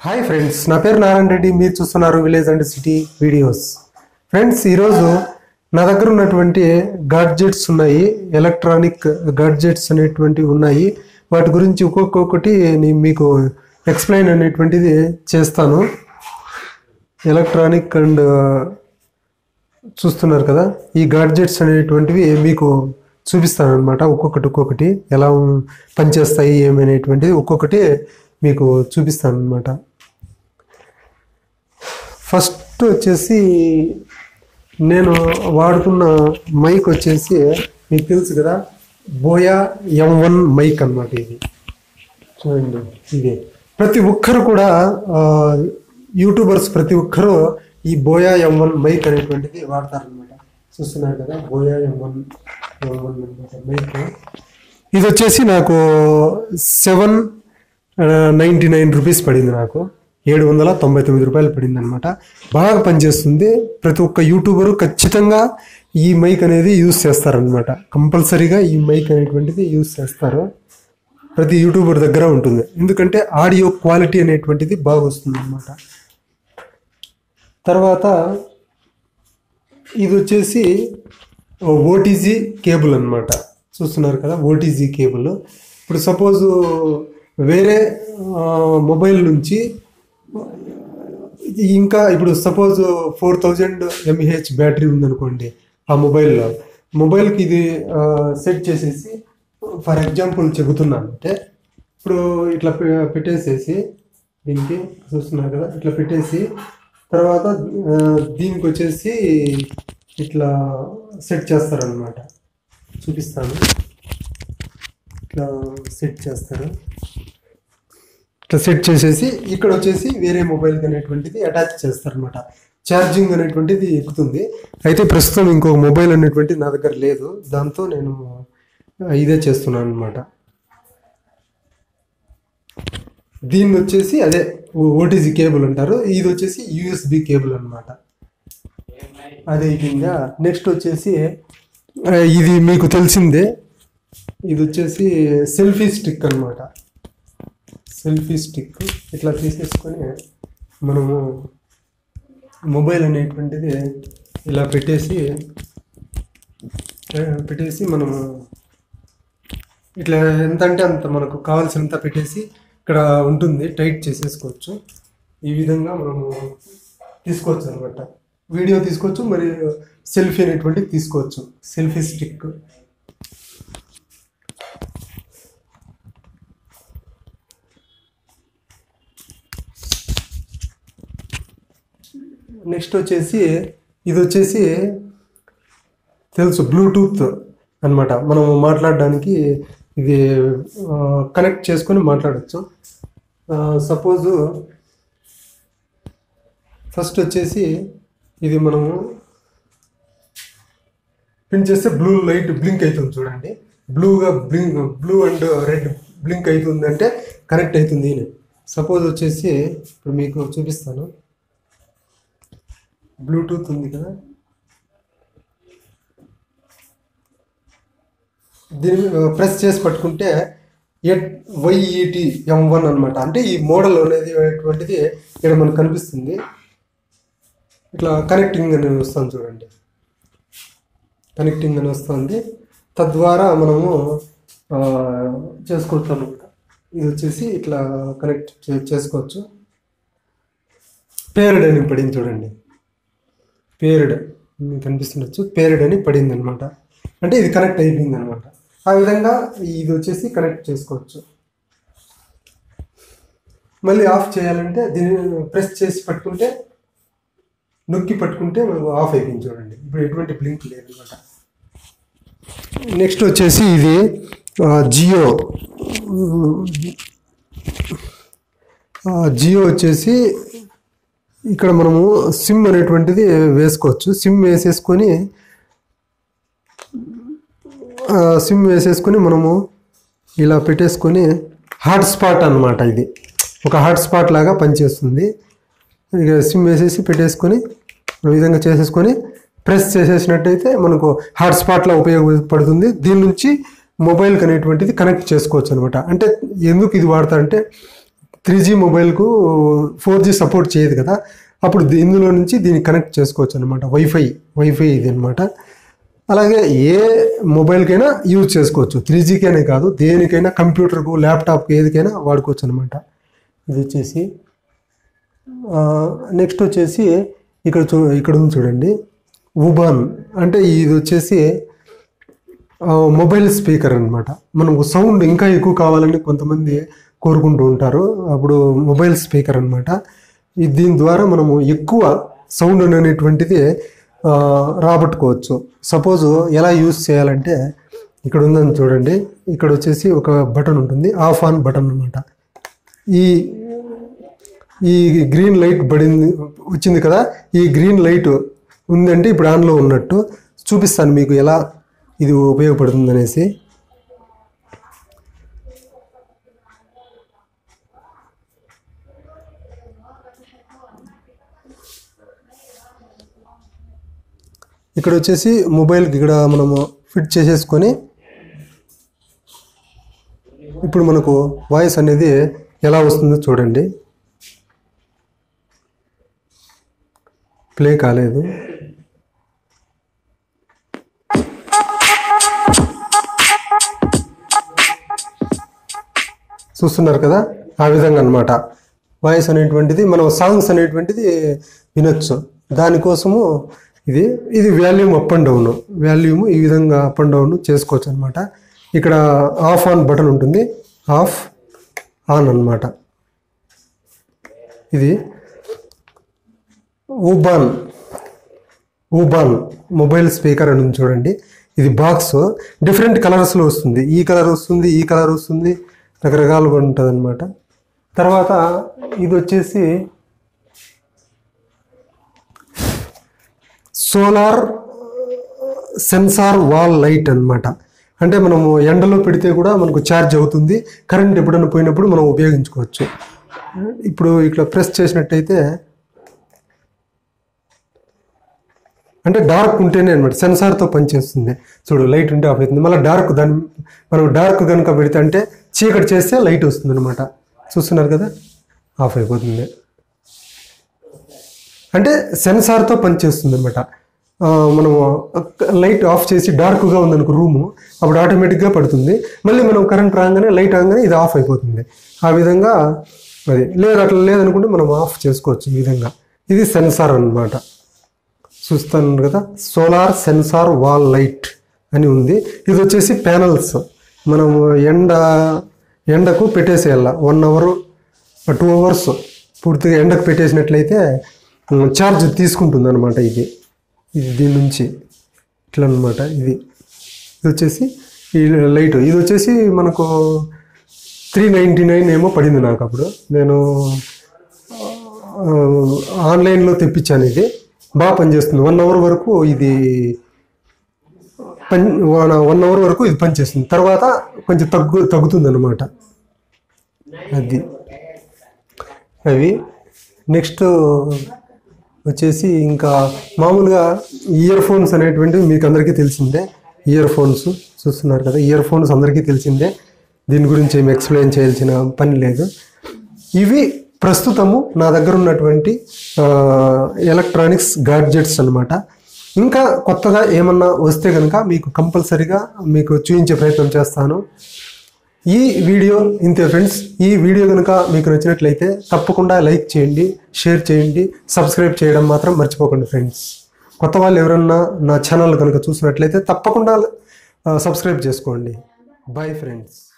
hi friends నా పేరు నారాయణ రెడ్డి మీరు చూస్తున్నారు village and city videos friends ఈరోజు నా దగ్గర ఉన్నటువంటి గాడ్జెట్స్ ఉన్నాయి ఎలక్ట్రానిక్ గాడ్జెట్స్ అనేటువంటివి ఉన్నాయి వాటి గురించి ఒక్కొక్కటి నేను మీకు ఎక్స్ప్లెయిన్ అనేటువంటిది చేస్తాను ఎలక్ట్రానిక్ అండ్ చూస్తున్నారు కదా ఈ గాడ్జెట్స్ అనేటువంటివి మీకు చూపిస్తాను అనమాట ఒక్కొక్కటి ఒక్కొక్కటి ఎలా పనిచేస్తాయి ఏమనేటువంటిది ఒక్కొక్కటి మీకు చూపిస్తాను అనమాట ఫస్ట్ వచ్చేసి నేను వాడుతున్న మైక్ వచ్చేసి మీకు తెలుసు కదా బోయా ఎం వన్ మైక్ అనమాట ఇది చూడండి ఇది ప్రతి ఒక్కరు కూడా ఆ, యూట్యూబర్స్ ప్రతి ఒక్కరు ఈ బోయా ఎం వన్ మైక్ అనేటువంటిది వాడతారనమాట చూస్తున్నారు కదా Boya M one M one అనమాట మైక్ ఇది వచ్చేసి నాకు సెవెన్ నైంటీ నైన్ రూపీస్ పడింది నాకు ఏడు వందల తొంభై తొమ్మిది రూపాయలు పడింది అనమాట బాగా పనిచేస్తుంది ప్రతి ఒక్క యూట్యూబరు ఖచ్చితంగా ఈ మైక్ అనేది యూస్ చేస్తారనమాట కంపల్సరీగా ఈ మైక్ అనేటువంటిది యూస్ చేస్తారు ప్రతి యూట్యూబర్ దగ్గర ఉంటుంది ఎందుకంటే ఆడియో క్వాలిటీ అనేటువంటిది బాగా వస్తుంది అనమాట తర్వాత ఇది వచ్చేసి ఓటీజీ కేబుల్ అన్నమాట చూస్తున్నారు కదా ఓటీజీ కేబుల్ ఇప్పుడు సపోజ్ వేరే ఆ, మొబైల్ నుంచి ఇంకా ఇప్పుడు suppose four thousand mAh battery ఉందనుకోండి ఆ మొబైల్లో మొబైల్కి ఇది సెట్ చేసేసి ఫర్ ఎగ్జాంపుల్ చెబుతున్నాను అంటే ఇప్పుడు ఇట్లా పె- పెట్టేసేసి దీనికి చూస్తున్నారు కదా ఇట్లా పెట్టేసి తర్వాత ఆ, దీనికి వచ్చేసి ఇట్లా సెట్ చేస్తారనమాట చూపిస్తాను ఇట్లా సెట్ చేస్తారు ఇట్లా సెట్ చేసేసి ఇక్కడ వచ్చేసి వేరే మొబైల్ అనేటువంటిది అటాచ్ చేస్తారనమాట ఛార్జింగ్ అనేటువంటిది ఎక్కుతుంది అయితే ప్రస్తుతం ఇంకొక మొబైల్ అనేటువంటిది నా దగ్గర లేదు దాంతో నేను ఇదే చేస్తున్నాను అనమాట దీన్ని వచ్చేసి అదే ఓటీజీ కేబుల్ అంటారు ఇది వచ్చేసి యూఎస్బి కేబుల్ అన్నమాట అదే విధంగా నెక్స్ట్ వచ్చేసి ఆ, ఇది మీకు తెలిసిందే ఇది వచ్చేసి సెల్ఫీ స్టిక్ అన్నమాట సెల్ఫీ స్టిక్ ఇట్లా తీసేసుకొని మనము మొబైల్ అనేటువంటిది ఇలా పెట్టేసి ఆ, పెట్టేసి మనము ఇట్లా ఎంత అంటే అంత మనకు కావాల్సినంత పెట్టేసి ఇక్కడ ఉంటుంది టైట్ చేసేసుకోవచ్చు ఈ విధంగా మనము తీసుకోవచ్చు అనమాట వీడియో తీసుకోవచ్చు మరి సెల్ఫీ అనేటువంటిది తీసుకోవచ్చు సెల్ఫీ స్టిక్ నెక్స్ట్ వచ్చేసి ఇది వచ్చేసి తెలుసు బ్లూటూత్ అన్నమాట మనం మాట్లాడడానికి ఇది కనెక్ట్ చేసుకొని మాట్లాడచ్చు సపోజ్ ఫస్ట్ వచ్చేసి ఇది మనము పిన్ చేస్తే బ్లూ లైట్ బ్లింక్ అవుతుంది చూడండి బ్లూగా blink blue and red blink అవుతుంది అంటే కనెక్ట్ అవుతుంది సపోజ్ వచ్చేసి ఇప్పుడు మీకు చూపిస్తాను బ్లూటూత్ ఉంది కదా దీన్ని ప్రెస్ చేసి పట్టుకుంటే ఎట్ వైఈటి ఎం వన్ అనమాట అంటే ఈ మోడల్ అనేది అటువంటిది ఇక్కడ మనకు కనిపిస్తుంది ఇట్లా కనెక్టింగ్ అని వస్తుంది చూడండి కనెక్టింగ్ అని వస్తుంది తద్వారా మనము ఆ, చేసుకోవచ్చు అనమాట ఇది వచ్చేసి ఇట్లా కనెక్ట్ చే- చేసుకోవచ్చు పేరుడ్ అని పడింది చూడండి పేరుడ్ మీకు కనిపిస్తుండొచ్చు పేరుడ్ అని పడింది అనమాట అంటే ఇది కనెక్ట్ అయిపోయింది అనమాట ఆ విధంగా ఇది వచ్చేసి కనెక్ట్ చేసుకోవచ్చు మళ్ళీ ఆఫ్ చేయాలంటే దీన్ని ప్రెస్ చేసి పట్టుకుంటే నొక్కి పట్టుకుంటే మనకు ఆఫ్ అయిపోయింది చూడండి ఇప్పుడు ఎటువంటి బ్లింక్ లేదు అనమాట నెక్స్ట్ వచ్చేసి ఇది ఆ, జియో ఆ, జియో వచ్చేసి ఇక్కడ మనము సిమ్ అనేటువంటిది వేసుకోవచ్చు సిమ్ వేసేసుకొని ఆ, సిమ్ వేసేసుకొని మనము ఇలా పెట్టేసుకొని హాట్స్పాట్ అన్నమాట ఇది ఒక హాట్స్పాట్ లాగా పనిచేస్తుంది ఇక సిమ్ వేసేసి పెట్టేసుకొని ఈ విధంగా చేసేసుకొని ప్రెస్ చేసేసినట్టయితే మనకు హాట్స్పాట్లా ఉపయోగపడుతుంది దీని నుంచి మొబైల్కి అనేటువంటిది కనెక్ట్ చేసుకోవచ్చు అనమాట అంటే ఎందుకు ఇది వాడతారంటే త్రీ జీ మొబైల్కు ఫోర్ జీ సపోర్ట్ చేయదు కదా అప్పుడు దీ- ఇందులో నుంచి దీన్ని కనెక్ట్ చేసుకోవచ్చు అనమాట వైఫై వైఫై ఇది అనమాట అలాగే ఏ మొబైల్కైనా యూజ్ చేసుకోవచ్చు త్రీ జీకైనా కాదు దేనికైనా కంప్యూటర్కు ల్యాప్టాప్కి ఏదికైనా వాడుకోవచ్చు అనమాట ఇది వచ్చేసి నెక్స్ట్ వచ్చేసి ఇక్కడ చూ ఇక్కడ ఉంది చూడండి ఉబాన్ అంటే ఇది వచ్చేసి ఆ, మొబైల్ స్పీకర్ అన్నమాట మనకు సౌండ్ ఇంకా ఎక్కువ కావాలని కొంతమంది కోరుకుంటూ ఉంటారు అప్పుడు మొబైల్ స్పీకర్ అన్నమాట ఈ దీని ద్వారా మనము ఎక్కువ సౌండ్ అనేటువంటిది ఆ, రాబట్టుకోవచ్చు సపోజ్ ఎలా యూస్ చేయాలంటే ఇక్కడ ఉందని చూడండి ఇక్కడ వచ్చేసి ఒక బటన్ ఉంటుంది ఆఫ్ ఆన్ బటన్ అన్నమాట ఈ ఈ గ్రీన్ లైట్ పడింది వచ్చింది కదా ఈ గ్రీన్ లైట్ ఉందంటే ఇప్పుడు ఆన్లో ఉన్నట్టు చూపిస్తాను మీకు ఎలా ఇది ఉపయోగపడుతుంది అనేసి ఇక్కడ వచ్చేసి మొబైల్కి ఇక్కడ మనము ఫిట్ చేసేసుకొని ఇప్పుడు మనకు వాయిస్ అనేది ఎలా వస్తుందో చూడండి ప్లే కాలేదు చూస్తున్నారు కదా ఆ విధంగా అన్నమాట వాయిస్ అనేటువంటిది మనం సాంగ్స్ అనేటువంటిది వినొచ్చు దానికోసము ఇది ఇది volume up and down volume ఈ విధంగా అప్ అండ్ డౌన్ చేసుకోవచ్చు అనమాట ఇక్కడ ఆఫ్ ఆన్ బటన్ ఉంటుంది ఆఫ్ ఆన్ అన్నమాట ఇది ఊబాన్ ఊబాన్ మొబైల్ స్పీకర్ అని ఉంది చూడండి ఇది బాక్స్ డిఫరెంట్ కలర్స్లో వస్తుంది ఈ కలర్ వస్తుంది ఈ కలర్ వస్తుంది రకరకాలుగా ఉంటుంది అనమాట తర్వాత ఇది వచ్చేసి సోలార్ సెన్సార్ వాల్ లైట్ అన్నమాట అంటే మనము ఎండలో పెడితే కూడా మనకు ఛార్జ్ అవుతుంది కరెంట్ ఎప్పుడైనా పోయినప్పుడు మనం ఉపయోగించుకోవచ్చు ఇప్పుడు ఇట్లా ప్రెస్ చేసినట్టయితే అంటే డార్క్ ఉంటేనే అనమాట సెన్సార్తో పనిచేస్తుంది చూడు లైట్ ఉంటే ఆఫ్ అవుతుంది మళ్ళీ డార్క్ దాన్ని మనం డార్క్ కనుక పెడితే అంటే చీకటి చేస్తే లైట్ వస్తుంది అనమాట చూస్తున్నారు కదా ఆఫ్ అయిపోతుంది అంటే సెన్సార్తో పనిచేస్తుంది అనమాట మనము లైట్ ఆఫ్ చేసి డార్క్గా ఉందనుకో రూము అప్పుడు ఆటోమేటిక్గా పడుతుంది మళ్ళీ మనం కరెంట్ రాగానే లైట్ రాగానే ఇది ఆఫ్ అయిపోతుంది ఆ విధంగా అది లేదు అట్లా లేదనుకుంటే మనం ఆఫ్ చేసుకోవచ్చు ఈ విధంగా ఇది సెన్సార్ అన్నమాట చూస్తాను కదా సోలార్ సెన్సార్ వాల్ లైట్ అని ఉంది ఇది వచ్చేసి ప్యానల్స్ మనము ఎండ ఎండకు పెట్టేసేయాల వన్ అవర్ టూ అవర్స్ పూర్తిగా ఎండకు పెట్టేసినట్లయితే ఛార్జ్ తీసుకుంటుంది అనమాట ఇది ఇది దీని నుంచి ఇట్లా అనమాట ఇది ఇది వచ్చేసి ఈ లైట్ ఇది వచ్చేసి మనకు త్రీ నైంటీ నైన్ ఏమో పడింది నాకు అప్పుడు నేను ఆ, ఆన్లైన్లో తెప్పించాను ఇది బాగా పనిచేస్తుంది వన్ అవర్ వరకు ఇది పని వన్ అవర్ వరకు ఇది పనిచేస్తుంది తర్వాత కొంచెం తగ్గు తగ్గుతుంది అనమాట అది అవి నెక్స్ట్ వచ్చేసి ఇంకా మామూలుగా ఇయర్ ఫోన్స్ అనేటువంటివి మీకు అందరికీ తెలిసిందే ఇయర్ ఫోన్స్ చూస్తున్నారు కదా ఇయర్ ఫోన్స్ అందరికీ తెలిసిందే దీని గురించి ఏమి ఎక్స్ప్లెయిన్ చేయాల్సిన పని లేదు ఇవి ప్రస్తుతము నా దగ్గర ఉన్నటువంటి ఎలక్ట్రానిక్స్ గాడ్జెట్స్ అన్నమాట ఇంకా కొత్తగా ఏమన్నా వస్తే కనుక మీకు కంపల్సరిగా మీకు చూపించే ప్రయత్నం చేస్తాను ఈ వీడియో ఇంతే ఫ్రెండ్స్ ఈ వీడియో కనుక మీకు నచ్చినట్లయితే తప్పకుండా లైక్ చేయండి షేర్ చేయండి సబ్స్క్రైబ్ చేయడం మాత్రం మర్చిపోకండి ఫ్రెండ్స్ కొత్త వాళ్ళు ఎవరన్నా నా ఛానల్ కనుక చూసినట్లయితే తప్పకుండా సబ్స్క్రైబ్ చేసుకోండి బాయ్ ఫ్రెండ్స్